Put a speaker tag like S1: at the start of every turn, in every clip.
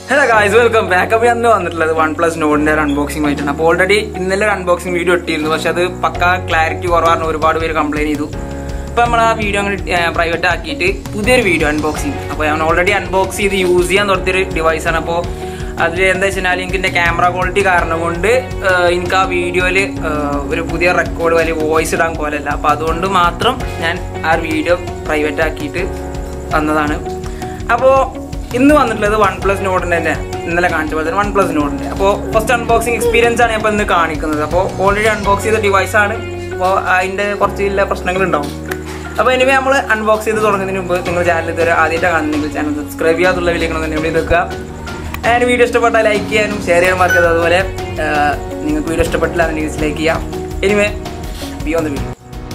S1: hello guys welcome back അപ്പോൾ അന്ന് വന്നിട്ടുള്ളത് വൺ പ്ലസ് നോഡിന്റെ ഒരു അൺബോക്സിംഗ് ആയിട്ടാണ് അപ്പോൾ ഓൾറെഡി ഇന്നലെ ഒരു അൺബോക്സിംഗ് വീഡിയോ ഇട്ടിരുന്നു പക്ഷെ അത് പക്ക ക്ലാരിറ്റി കുറവാണ് ഒരുപാട് പേര് കംപ്ലൈന്റ് ചെയ്തു അപ്പോൾ നമ്മൾ ആ വീഡിയോ അങ്ങനെ പ്രൈവറ്റ് ആക്കിയിട്ട് പുതിയൊരു വീഡിയോ അൺബോക്സിങ് അപ്പോൾ ഞാൻ ഓൾറെഡി അൺബോക്സ് ചെയ്ത് യൂസ് ചെയ്യാൻ തുടങ്ങിയൊരു ഡിവൈസാണ് അപ്പോൾ അതിൽ എന്താ വെച്ചാൽ എനിക്ക് എൻ്റെ ക്യാമറ ക്വാളിറ്റി കാരണം കൊണ്ട് ഏഹ്, എനിക്ക് ആ വീഡിയോയിൽ ഒരു പുതിയ റെക്കോർഡ് വലിയ വോയിസ് ഇടാൻ പോലല്ല അപ്പോൾ അതുകൊണ്ട് മാത്രം ഞാൻ ആ വീഡിയോ പ്രൈവറ്റ് ആക്കിയിട്ട് വന്നതാണ് അപ്പോൾ ഇന്ന് വന്നിട്ടുള്ളത് വൺ പ്ലസ് നോട്ടിൻ്റെ തന്നെ ഇന്നലെ കാണിച്ച പോലെ തന്നെ വൺ പ്ലസ് നോട്ടിൻ്റെ അപ്പോൾ ഫസ്റ്റ് അൺബോക്സിങ് എക്സ്പീരിയൻസ് ആണ് ഇപ്പോൾ ഇന്ന് കാണിക്കുന്നത് അപ്പോൾ ഓൾറെഡി അൺബോക്സ് ചെയ്ത ഡിവൈസ് ആണ് അപ്പോൾ അതിൻ്റെ കുറച്ച് ചില പ്രശ്നങ്ങളുണ്ടാവും അപ്പോൾ ഇനി നമ്മൾ അൺബോക്സ് ചെയ്ത് തുടങ്ങുന്നതിന് മുമ്പ് നിങ്ങൾ ചാനൽ ഇതുവരെ ആദ്യമായിട്ട് കാണുന്നെങ്കിൽ ചാനൽ സബ്സ്ക്രൈബ് ചെയ്യാത്തുള്ള വിളിക്കണം ഇവിടെ വെക്കുക ആൻഡ് വീഡിയോ ഇഷ്ടപ്പെട്ടാൽ ലൈക്ക് ചെയ്യാനും ഷെയർ ചെയ്യാനും മറക്കരുത് അതുപോലെ ആ, നിങ്ങൾക്ക് വീഡിയോ ഇഷ്ടപ്പെട്ടില്ല എന്നുണ്ടെങ്കിൽ ഡിസ്ലൈക്ക് ചെയ്യാം anyway be on the video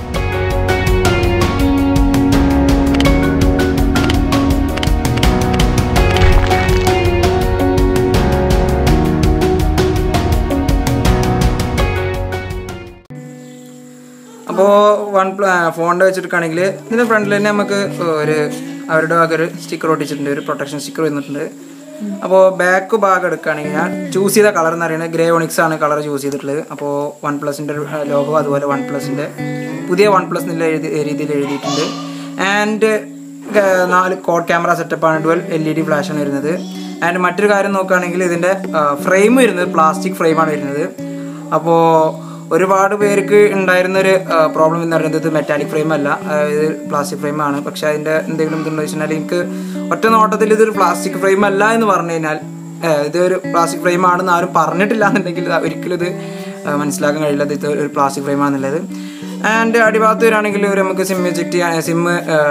S1: അപ്പോൾ വൺ പ്ല ഫോണിൻ്റെ വെച്ചിട്ടാണെങ്കിൽ ഇതിൻ്റെ ഫ്രണ്ടിൽ തന്നെ നമുക്ക് ഒരു അവരുടെ ഭാഗം ഒരു സ്റ്റിക്കർ ഒട്ടിച്ചിട്ടുണ്ട് ഒരു പ്രൊട്ടക്ഷൻ സ്റ്റിക്കർ വന്നിട്ടുണ്ട് അപ്പോൾ ബാക്ക് ഭാഗം എടുക്കുകയാണെങ്കിൽ ഞാൻ ചൂസ് ചെയ്ത കളർ എന്ന് പറയുന്നത് ഗ്രേ ഒണിക്സ് ആണ് കളർ ചൂസ് ചെയ്തിട്ടുള്ളത് അപ്പോൾ വൺ പ്ലസിൻ്റെ ലോഗോ അതുപോലെ വൺ പ്ലസിൻ്റെ പുതിയ വൺ പ്ലസ് എന്നുള്ള എഴുതി രീതിയിൽ എഴുതിയിട്ടുണ്ട് ആൻഡ് നാല് കോഡ് ക്യാമറ സെറ്റപ്പാണ് ഡുവൽ എൽ ഇ ഡി ഫ്ലാഷാണ് വരുന്നത് ആൻഡ് മറ്റൊരു കാര്യം നോക്കുകയാണെങ്കിൽ ഇതിൻ്റെ ഫ്രെയിം വരുന്നത് പ്ലാസ്റ്റിക് ഫ്രെയിമാണ് വരുന്നത് അപ്പോൾ ഒരുപാട് പേർക്ക് ഉണ്ടായിരുന്ന ഒരു പ്രോബ്ലം എന്ന് പറയുന്നത് ഇത് മെറ്റാലിക് ഫ്രെയിം അല്ല ആ, ഇത് പ്ലാസ്റ്റിക് ഫ്രെയിം ആണ് പക്ഷെ അതിന്റെ എന്തെങ്കിലും ഇതുണ്ടോ വെച്ചാൽ എനിക്ക് ഒറ്റ നോട്ടത്തിൽ ഇതൊരു പ്ലാസ്റ്റിക് ഫ്രെയിം അല്ല എന്ന് പറഞ്ഞു കഴിഞ്ഞാൽ ആ, ഇത് ഒരു പ്ലാസ്റ്റിക് ഫ്രെയിം ആണെന്ന് ആരും പറഞ്ഞിട്ടില്ല എന്നുണ്ടെങ്കിൽ ഇത് ഒരിക്കലും ഇത് ആ, മനസ്സിലാക്കാൻ കഴിയില്ല ഇത് ഒരു പ്ലാസ്റ്റിക് ഫ്രെയിം ആണെന്നുള്ളത് ആൻഡ് അടിഭാഗത്ത് വരികയാണെങ്കിൽ ഒരു നമുക്ക് സിം എജക്ട് ചെയ്യാൻ സിം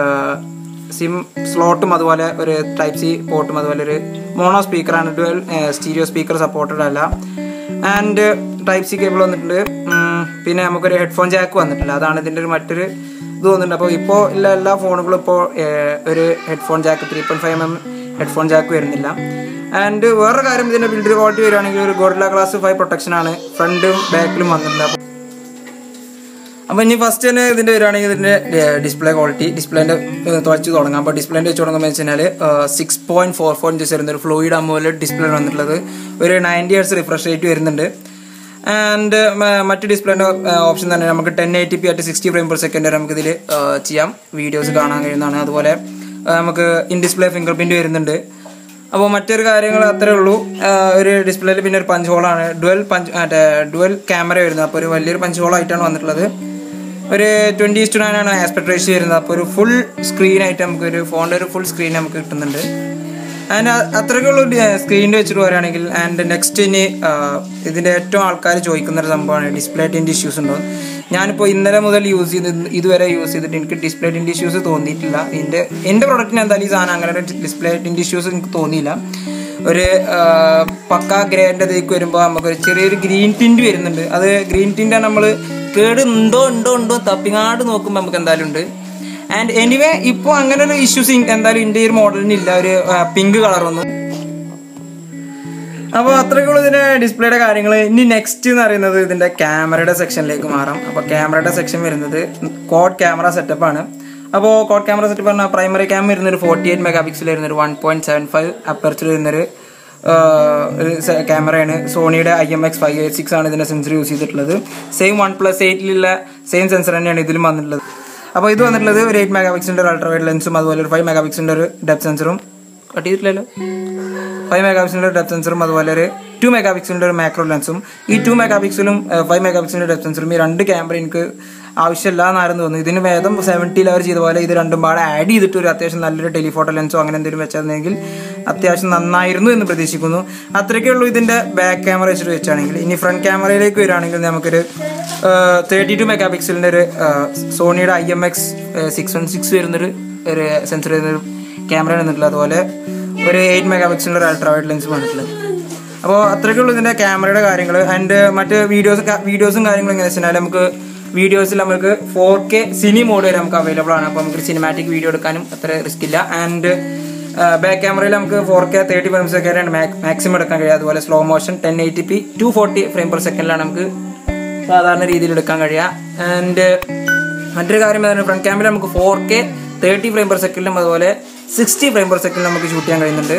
S1: സിം സ്ലോട്ടും അതുപോലെ ഒരു ടൈപ്പ് സി പോർട്ടും അതുപോലെ ഒരു മോണോ സ്പീക്കറാണ് ഡുവൽ സ്റ്റീരിയോ സ്പീക്കർ സപ്പോർട്ടഡ് അല്ല ആൻഡ് ടൈപ്പ് സി കേബിൾ വന്നിട്ടുണ്ട് ഉം, പിന്നെ നമുക്കൊരു ഹെഡ്ഫോൺ ജാക്ക് വന്നിട്ടില്ല അതാണ് ഇതിൻ്റെ ഒരു മറ്റൊരു ഇത് വന്നിട്ടുണ്ട് അപ്പോൾ ഇപ്പോൾ ഉള്ള എല്ലാ ഫോണുകളും ഇപ്പോൾ ഒരു headphone jack three point five M headphone jack വരുന്നില്ല ആൻഡ് വേറൊരു കാര്യം ഇതിൻ്റെ ബിൽഡ് ക്വാളിറ്റി വരികയാണെങ്കിൽ ഒരു ഗോറില്ല ഗ്ലാസ് ഫൈവ് പ്രൊട്ടക്ഷൻ ആണ് ഫ്രണ്ടും ബാക്കിലും വന്നിട്ടുണ്ട് അപ്പോൾ അപ്പോൾ ഇനി ഫസ്റ്റ് തന്നെ ഇതിൻ്റെ വരികയാണെങ്കിൽ ഇതിൻ്റെ ഡിസ്പ്ലേ ക്വാളിറ്റി ഡിസ്പ്ലേൻ്റെ തുറച്ച് തുടങ്ങാം അപ്പോൾ ഡിസ്പ്ലേൻ്റെ വെച്ച് തുടങ്ങുമ്പോൾ വെച്ച് കഴിഞ്ഞാൽ six point four four inches വരുന്ന ഒരു ഫ്ലൂയിഡ് അമോലെ ഡിസ്പ്ലേ വന്നിട്ടുള്ളത് ഒരു നയൻറ്റി ഇയേഴ്സ് റിഫ്രഷ് റേറ്റ് വരുന്നുണ്ട് ആൻഡ് മറ്റ് ഡിസ്പ്ലേൻ്റെ ഓപ്ഷൻ തന്നെ നമുക്ക് ten eighty P at sixty frame per second വരെ നമുക്ക് ഇതിൽ ചെയ്യാം വീഡിയോസ് കാണാൻ കഴിയുന്നതാണ് അതുപോലെ ആ, നമുക്ക് ഇൻ ഡിസ്പ്ലേ ഫിംഗർ പ്രിൻറ്റ് വരുന്നുണ്ട് അപ്പോൾ മറ്റൊരു കാര്യങ്ങൾ അത്രേ ഉള്ളൂ ആ, ഒരു ഡിസ്പ്ലേയിൽ പിന്നെ ഒരു പഞ്ച് ഹോളാണ് ഡുവൽ പഞ്ച് മറ്റേ ഡുവൽ ക്യാമറ വരുന്നത് അപ്പോൾ ഒരു വലിയൊരു പഞ്ച് ഹോളായിട്ടാണ് വന്നിട്ടുള്ളത് ഒരു ട്വൻറ്റി ഇസ്റ്റു നയൻ ആണ് ആസ്പെക്ട് റേഷ്യോ വരുന്നത് അപ്പോൾ ഒരു ഫുൾ സ്ക്രീൻ ആയിട്ട് നമുക്ക് ഒരു ഫോണിൻ്റെ ഒരു ഫുൾ സ്ക്രീൻ നമുക്ക് കിട്ടുന്നുണ്ട് ആൻഡ് അത്രയ്ക്കുള്ള സ്ക്രീനിൽ വെച്ചിട്ട് പറയുകയാണെങ്കിൽ ആൻഡ് നെക്സ്റ്റ് ഇനി ആ, ഇതിൻ്റെ ഏറ്റവും ആൾക്കാർ ചോദിക്കുന്ന ഒരു സംഭവമാണ് ഡിസ്പ്ലേ ടിൻ്റെ ഇഷ്യൂസ് ഉണ്ടോ ഞാനിപ്പോൾ ഇന്നലെ മുതൽ യൂസ് ചെയ്ത് ഇതുവരെ യൂസ് ചെയ്തിട്ട് എനിക്ക് ഡിസ്പ്ലേ ടിൻ്റെ ഇഷ്യൂസ് തോന്നിയിട്ടില്ല എൻ്റെ എൻ്റെ പ്രൊഡക്റ്റിന് എന്തായാലും ഈ സാധനം അങ്ങനെ ഒരു ഡിസ്പ്ലേ ടിൻ്റെ ഇഷ്യൂസ് എനിക്ക് തോന്നിയില്ല ഒരു ആ, പക്ക ഗ്രേൻ്റെ ഇതിലേക്ക് വരുമ്പോൾ നമുക്കൊരു ചെറിയൊരു ഗ്രീൻ ടിൻറ്റ് വരുന്നുണ്ട് അത് ഗ്രീൻ ടിൻ്റെ നമ്മൾ കേട് ഉണ്ടോ ഉണ്ടോ ഉണ്ടോ തപ്പിങ്ങാട് നോക്കുമ്പോൾ നമുക്ക് എന്തായാലും ഉണ്ട് ആൻഡ് എനിവേ ഇപ്പോൾ അങ്ങനെ ഒരു ഇഷ്യൂസ് എന്തായാലും ഇന്ത്യ ഒരു മോഡലിന് ഇല്ല ഒരു പിങ്ക് കളറൊന്നും അപ്പോൾ അത്രയ്ക്കുള്ള ഇതിൻ്റെ ഡിസ്പ്ലേയുടെ കാര്യങ്ങൾ ഇനി നെക്സ്റ്റ് എന്ന് പറയുന്നത് ഇതിൻ്റെ ക്യാമറയുടെ സെക്ഷനിലേക്ക് മാറാം അപ്പോൾ ക്യാമറയുടെ സെക്ഷൻ വരുന്നത് കോഡ് ക്യാമറ സെറ്റപ്പാണ് അപ്പോൾ കോഡ് ക്യാമറ സെറ്റപ്പ് പറഞ്ഞാൽ പ്രൈമറി ക്യാം വരുന്ന ഒരു ഫോർട്ടി എയ്റ്റ് മെഗാ പിക്സൽ വരുന്ന ഒരു one point seven five aperture വരുന്നൊരു ക്യാമറയാണ് സോണിയുടെ I M X five eight six ആണ് ഇതിൻ്റെ സെൻസർ യൂസ് ചെയ്തിട്ടുള്ളത് സെയിം വൺ പ്ലസ് എയ്റ്റിലുള്ള സെയിം സെൻസർ തന്നെയാണ് ഇതിലും വന്നിട്ടുള്ളത് അപ്പോൾ ഇത് വന്നിട്ടുള്ളത് ഒരു എയ്റ്റ് മെഗാ പിക്സലിൻ്റെ ഒരു അൾട്രാവൈഡ് ലെൻസും അതുപോലെ ഒരു ഫൈവ് മെഗാ പിക്സലിൻ്റെ ഒരു ഡെപ്ത് സെൻസറും കട്ട് ചെയ്തിട്ടില്ലല്ലോ ഫൈവ് മെഗാ പിക്സലിൻ്റെ ഡെപ്ത് സെൻസറും അതുപോലെ ഒരു ടു മെഗാ പിക്സലിൻ്റെ ഒരു മാക്രോ ലെൻസും ഈ ടു മെഗാ പിക്സലും ഫൈവ് മെഗാ പിക്സലിൻ്റെ ഡെപ്ത് സെൻസറും ഈ രണ്ട് ക്യാമറ എനിക്ക് ആവശ്യമില്ല എന്നായിരുന്നു തോന്നുന്നു ഇതിന് വേദം സെവൻറ്റിയിൽ അവർ ചെയ്ത പോലെ ഇത് രണ്ടും പാടെ ആഡ് ചെയ്തിട്ട് ഒരു അത്യാവശ്യം നല്ലൊരു ടെലിഫോട്ടോ ലെൻസോ അങ്ങനെ എന്തെങ്കിലും വെച്ചിരുന്നെങ്കിൽ അത്യാവശ്യം നന്നായിരുന്നു എന്ന് പ്രതീക്ഷിക്കുന്നു അത്രയ്ക്കേ ഉള്ളൂ ഇതിൻ്റെ ബാക്ക് ക്യാമറ വെച്ചിട്ട് വെച്ചാണെങ്കിൽ ഇനി ഫ്രണ്ട് ക്യാമറയിലേക്ക് വരികയാണെങ്കിൽ നമുക്കൊരു തേർട്ടി ടു മെഗാ പിക്സലിൻ്റെ ഒരു ആ, സോണിയുടെ I M X six one six വരുന്നൊരു ഒരു സെൻസർ വരുന്നൊരു ക്യാമറ വന്നിട്ടുള്ളത് അതുപോലെ ഒരു എയ്റ്റ് മെഗാ പിക്സലിൻ്റെ ഒരു അൾട്രാവൈഡ് ലെൻസ് വന്നിട്ടുള്ളത് അപ്പോൾ അത്രയ്ക്കുള്ളൂ ഇതിൻ്റെ ക്യാമറയുടെ കാര്യങ്ങൾ ആൻഡ് മറ്റ് വീഡിയോസ് വീഡിയോസും കാര്യങ്ങളും എങ്ങനെ വെച്ചാൽ നമുക്ക് വീഡിയോസിൽ നമുക്ക് ഫോർ കെ സിനി മോഡ് വരെ നമുക്ക് അവൈലബിൾ ആണ് അപ്പോൾ നമുക്ക് സിനിമാറ്റിക് വീഡിയോ എടുക്കാനും അത്ര റിസ്ക് ഇല്ല ആൻഡ് ബാക്ക് ക്യാമറയിൽ നമുക്ക് ഫോർ കെ തേർട്ടി ഫ്രെയിംസ് ഒക്കെ മാക്സിമം എടുക്കാൻ കഴിയും അതുപോലെ slow motion ten eighty P two forty frame per സെക്കൻഡിലാണ് നമുക്ക് സാധാരണ രീതിയിൽ എടുക്കാൻ കഴിയുക ആൻഡ് മറ്റൊരു കാര്യം പറയുന്നത് ഫ്രണ്ട് ക്യാമറ നമുക്ക് four K thirty frame per സെക്കൻഡിലും അതുപോലെ സിക്സ്റ്റി ഫ്രെയിം പെർ സെക്കൻഡിലും നമുക്ക് ഷൂട്ട് ചെയ്യാൻ കഴിയുന്നുണ്ട്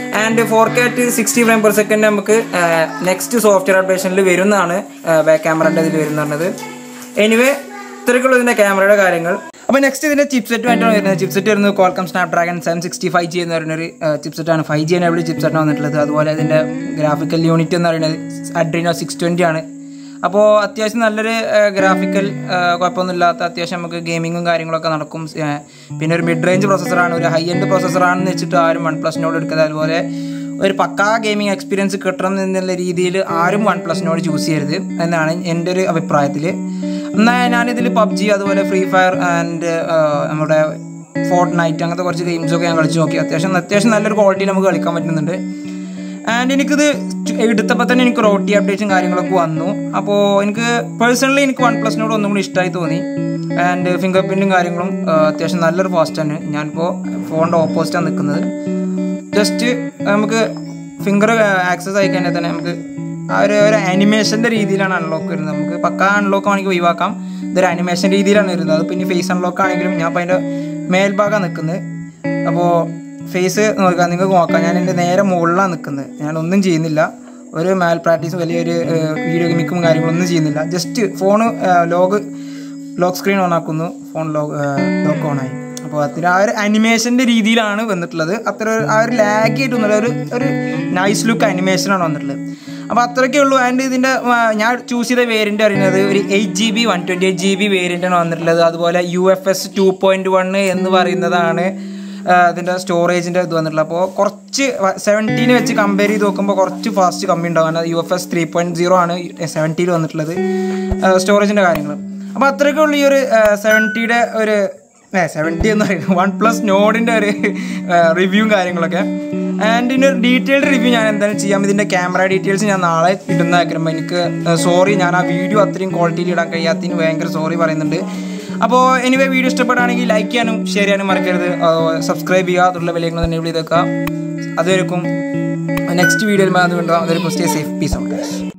S1: and four K at sixty frame per second നമുക്ക് നെക്സ്റ്റ് സോഫ്റ്റ്വെയർ അപ്ഡേഷനിൽ വരുന്നതാണ് ബാക്ക് ക്യാമറൻ്റെ ഇതിൽ വരുന്നത് എനിവേ ഇത്രയ്ക്കുള്ള ഇതിൻ്റെ ക്യാമറയുടെ കാര്യങ്ങൾ അപ്പോൾ നെക്സ്റ്റ് ഇതിൻ്റെ ചിപ്സെറ്റുമായിട്ടാണ് വരുന്നത് ചിപ്സെറ്റ് വരുന്നത് Qualcomm Snapdragon seven sixty five G എന്ന് പറയുന്നൊരു ചിപ്സെറ്റാണ് ഫൈവ് ജി എനേബിൾ ചിപ്സെറ്റാണ് വന്നിട്ടുള്ളത് അതുപോലെ ഇതിൻ്റെ ഗ്രാഫിക്കൽ യൂണിറ്റ് എന്ന് പറയുന്നത് അഡ്രീനോ സിക്സ് ട്വൻറ്റി ആണ് അപ്പോൾ അത്യാവശ്യം നല്ലൊരു ഗ്രാഫിക്കൽ കുഴപ്പമൊന്നുമില്ലാത്ത അത്യാവശ്യം നമുക്ക് ഗെയിമിങ്ങും കാര്യങ്ങളൊക്കെ നടക്കും ഏ, പിന്നെ ഒരു മിഡ് റേഞ്ച് പ്രോസസ്സറാണ് ഒരു ഹൈ എൻഡ് പ്രോസസ്സറാണെന്ന് വെച്ചിട്ട് ആരും വൺ പ്ലസിനോട് എടുക്കുന്നത് അതുപോലെ ഒരു പക്കാ ഗെയിമിംഗ് എക്സ്പീരിയൻസ് കിട്ടണം എന്നുള്ള രീതിയിൽ ആരും വൺ പ്ലസിനോട് ചൂസ് ചെയ്യരുത് എന്നാണ് എൻ്റെ ഒരു അഭിപ്രായത്തിൽ എന്നാൽ ഞാനിതിൽ പബ്ജി അതുപോലെ ഫ്രീ ഫയർ ആൻഡ് നമ്മുടെ ഫോർട്ട് നൈറ്റ് അങ്ങനത്തെ കുറച്ച് ഗെയിംസൊക്കെ ഞാൻ കളിച്ച് നോക്കി അത്യാവശ്യം അത്യാവശ്യം നല്ലൊരു ക്വാളിറ്റിയിൽ നമുക്ക് കളിക്കാൻ പറ്റുന്നുണ്ട് ആൻഡ് എനിക്കിത് എടുത്തപ്പോൾ തന്നെ എനിക്ക് റോട്ടി അപ്ഡേറ്റും കാര്യങ്ങളൊക്കെ വന്നു അപ്പോൾ എനിക്ക് പേഴ്സണലി എനിക്ക് വൺ പ്ലസിനോട് ഒന്നും കൂടി ഇഷ്ടമായി തോന്നി ആൻഡ് ഫിംഗർ പ്രിൻറ്റും കാര്യങ്ങളും ആ, അത്യാവശ്യം നല്ലൊരു ഫാസ്റ്റാണ് ഞാനിപ്പോൾ ഫോണിൻ്റെ ഓപ്പോസിറ്റാണ് നിൽക്കുന്നത് ജസ്റ്റ് നമുക്ക് ഫിംഗർ ആക്സസ് ആയി കഴിഞ്ഞാൽ തന്നെ നമുക്ക് ആ ഒരു ഒരു അനിമേഷൻ്റെ രീതിയിലാണ് അൺലോക്ക് വരുന്നത് നമുക്ക് പക്കാ അൺലോക്ക് ആണെങ്കിൽ ഒഴിവാക്കാം ഇതൊരു അനിമേഷൻ രീതിയിലാണ് വരുന്നത് അത് പിന്നെ ഫേസ് അൺലോക്ക് ആണെങ്കിലും ഞാൻ അപ്പോൾ അതിൻ്റെ മേൽഭാഗം നിൽക്കുന്നത് അപ്പോൾ ഫേസ് നോക്കാം നിങ്ങൾക്ക് നോക്കാം ഞാൻ എൻ്റെ നേരെ മുകളിലാണ് നിൽക്കുന്നത് ഞാൻ ഒന്നും ചെയ്യുന്നില്ല ഒരു മാൽ പ്രാക്ടീസ് വലിയൊരു വീഡിയോ ഗെയിമിക്കും കാര്യങ്ങളൊന്നും ചെയ്യുന്നില്ല just phone log lock screen on ആക്കുന്നു ഫോൺ ലോഗ് ലോക്ക് ഓൺ ആയി അപ്പോൾ അത്ര ആ ഒരു അനിമേഷൻ്റെ രീതിയിലാണ് വന്നിട്ടുള്ളത് അത്ര ഒരു- ആ ഒരു ലാഗ് ആയിട്ടൊന്നുമില്ല ഒരു ഒരു നൈസ് ലുക്ക് അനിമേഷനാണ് വന്നിട്ടുള്ളത് അപ്പോൾ അത്രയൊക്കെ ഉള്ളൂ ആൻഡ് ഇതിൻ്റെ ആ, ഞാൻ ചൂസ് ചെയ്ത വേരിയൻ്റ് അറിയുന്നത് ഒരു eight G B one twenty eight G B വേരിയൻ്റാണ് വന്നിട്ടുള്ളത് അതുപോലെ U F S two point one എന്ന് പറയുന്നതാണ് ആ, ഇതിൻ്റെ സ്റ്റോറേജിൻ്റെ ഇത് വന്നിട്ടുള്ളത് അപ്പോൾ കുറച്ച് സെവൻറ്റീന് വെച്ച് കമ്പയർ ചെയ്ത് നോക്കുമ്പോൾ കുറച്ച് ഫാസ്റ്റ് കമ്മി ഉണ്ടാവും കാരണം U F S three point zero ആണ് സെവൻറ്റിയിൽ വന്നിട്ടുള്ളത് സ്റ്റോറേജിൻ്റെ കാര്യങ്ങൾ അപ്പോൾ അത്രയൊക്കെ ഉള്ളൂ ഈ ഒരു സെവൻറ്റിയുടെ ഒരു ഏ സെവൻറ്റി എന്ന് പറയുന്നത് വൺ പ്ലസ് നോഡിൻ്റെ ഒരു റിവ്യൂവും കാര്യങ്ങളൊക്കെ ആൻഡ് ഇതിൻ്റെ ഒരു ഡീറ്റെയിൽഡ് റിവ്യൂ ഞാൻ എന്തായാലും ചെയ്യാം ഇതിൻ്റെ ക്യാമറ ഡീറ്റെയിൽസ് ഞാൻ നാളെ ഇടുന്നതാക്കുമ്പോൾ എനിക്ക് സോറി ഞാൻ ആ വീഡിയോ അത്രയും ക്വാളിറ്റിയിൽ ഇടാൻ കഴിയാത്തതിന് ഭയങ്കര സോറി പറയുന്നുണ്ട് അപ്പോൾ എനിവേ വീഡിയോ ഇഷ്ടപ്പെടുകയാണെങ്കിൽ ലൈക്ക് ചെയ്യാനും ഷെയർ ചെയ്യാനും മറക്കരുത് സബ്സ്ക്രൈബ് ചെയ്യുക അതുള്ള വിലങ്ങൾ തന്നെ വിളിച്ചേക്കുക അതുവരെക്കും നെക്സ്റ്റ് വീഡിയോയിൽ അതുകൊണ്ട് അതൊരു സ്റ്റേ സേഫ് പീസ് ഔട്ട്